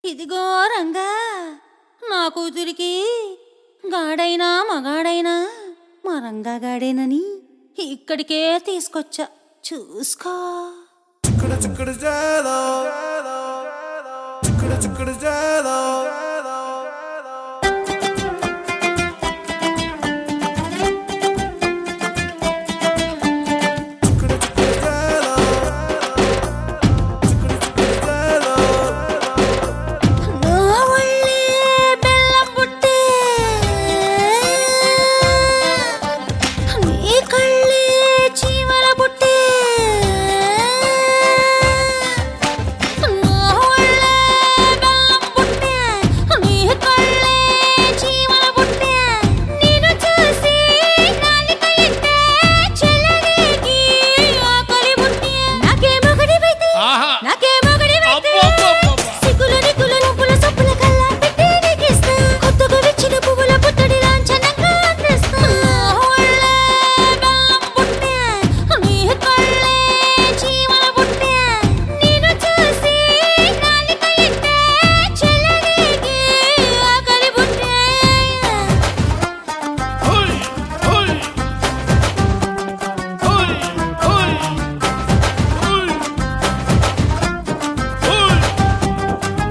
ఇదిగో రంగా నా కూతురికి గాడైనా మగాడైనా మా రంగా గాడేనని ఇక్కడికే తీసుకొచ్చా చూసుకో చిక్కుడు చిక్కుడు జాలో చిక్కుడు చిక్కుడు జాలో చిక్కుడు చిక్కుడు జాలో చిక్కుడు చిక్కుడు జాలో నా ఒళ్ళే బెల్లం పుట్టే నీ కళ్ళే చీమల పుట్టే నా ఒళ్ళే బెల్లం పుట్టే నీ కళ్ళే చీమల పుట్టే నిన్ను చూసి నాలిక ఎట్టే చెలరేగి ఆకలి పుట్టే నాకే మొగడివైతే ఆహా. నాకే మొగడివైతే అబ్బబ్బబ్బబ్బ. సిగ్గుల నిగ్గుల నొప్పుల సొప్పుల కల్లా పెట్టి నీకిస్తా కొత్తగా విచ్చిన పువ్వుల పుత్తడి లాంఛనంగా అందిస్తా ఒళ్ళే బెల్లం పుట్టే నీ కళ్ళే చీమల పుట్టే నిన్ను చూసి నాలిక ఎట్టే చెలరేగి ఆకలి పుట్టే హోయ్ హోయ్ హోయ్ హోయ్ హోయ్ హోయ్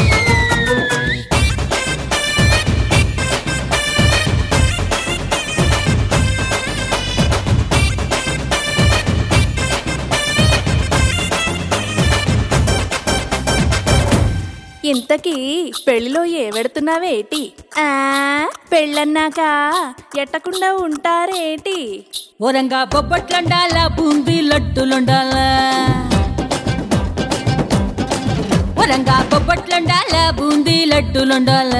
ఇంతకీ పెళ్లిలో ఏవెడుతున్నావేటి ఆ పెళ్ళన్నాక ఎట్టకుండా ఉంటారేటి ఓరంగా బొబ్బట్లుండాల బూందీ లడ్డులుండాల ఓరంగా బొబ్బట్లుండాల బూందీ లడ్డులుండాల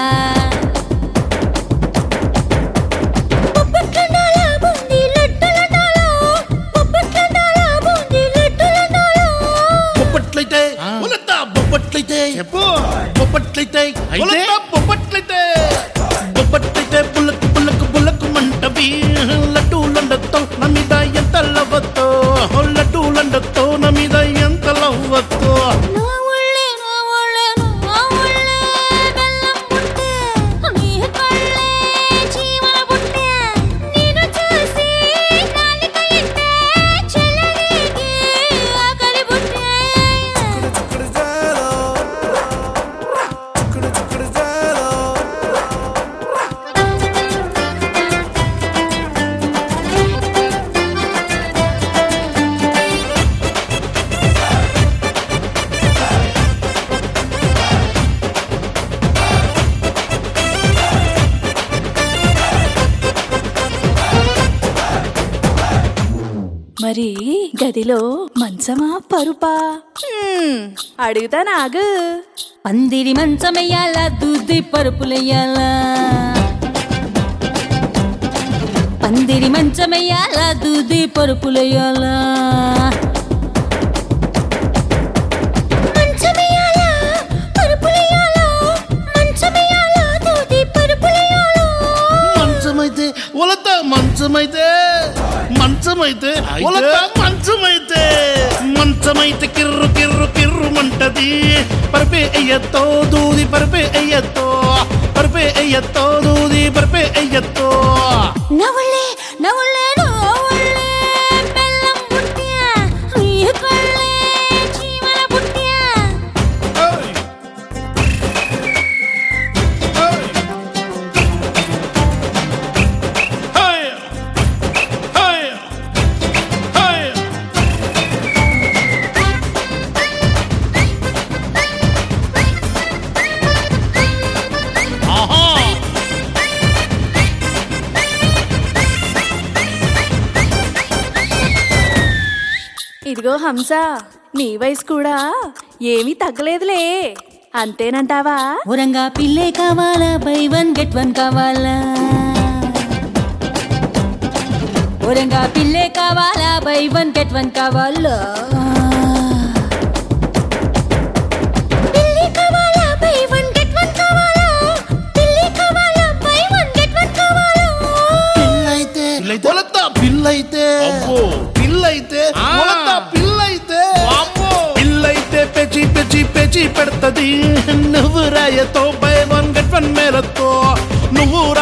బొబ్బట్లుండాల బూందీ లడ్డులుండాల బొబ్బట్లుండాల బూందీ లడ్డులుండాల బొబ్బట్లయితే ఉలత బొబ్బట్లయితే చెప్పు బొబ్బట్లయితే అయితే? ఉలత బొబ్బట్లయితే బొబ్బట్లయితే బుల్లకు బుల్లకు బుల్లకు మంటవి లడ్డూలండతో నా మీద ఎంత లవ్వతో లడ్డూలండతో నా మీద ఎంత లవ్వతో నా ఒళ్ళే నా ఒళ్ళే నా ఒళ్ళే బెల్లం పుట్టే నీ కళ్ళే చీమల పుట్టే నిన్ను చూసి నాలిక ఎట్టే చెలరేగి ఆకలి పుట్టే చిక్కుడు జాలో చిక్కుడు చిక్కుడు జాలో మరి గదిలో మంచమా పరుపా హ్మ్, అడుగుతా నాగు పందిరి మంచమయ్యాల దూది పరుపులయ్యాల పందిరి మంచమయ్యాల దూది పరుపులయ్యాల మంచమయ్యాల పరుపులయ్యాల మంచమయ్యాల దూది పరుపులయ్యాల మంచమైతే ఉలత మంచమైతే మంచమైతే అయితే? ఉలత మంచమైతే మంచమైతే కిర్రు కిర్రు కిర్రు మంటది పరపే అయ్యతో దూది పరపే అయ్యతో పరపే అయ్యతో దూది పరపే అయ్యతో నవళ్ళే నవళ్ళే నవళ్ళే బెల్లం పుట్ట్యా నీ కళ్ళే చీమల పుట్ట్యా హోయ్ హోయ్ హోయ్ హోయ్ ఆహా ఇదిగో హంస నీ వయసు కూడా ఏమీ తగ్గలేదులే అంతేనంటావా ఊరంగా పిల్లే కావాలా బై వన్ గెట్ వన్ కావాలా ఊరంగా పిల్లే కావాలా బై వన్ గెట్ వన్ కావాలా పిల్లి కావాలా బై వన్ గెట్ వన్ కావాలా పిల్లి కావాలా బై వన్ గెట్ వన్ కావాలా పిల్లైతే పిల్లైతే? ఉలత పిల్లైతే అబ్బో. పిల్లైతే ఆ. ఉలత పిల్లైతే వామ్మో. పిల్లైతే పెచి పెచి పెచి పెడతది నువ్వు రాయతో బై వన్ గెట్ వన్ మేలతో నువ్వు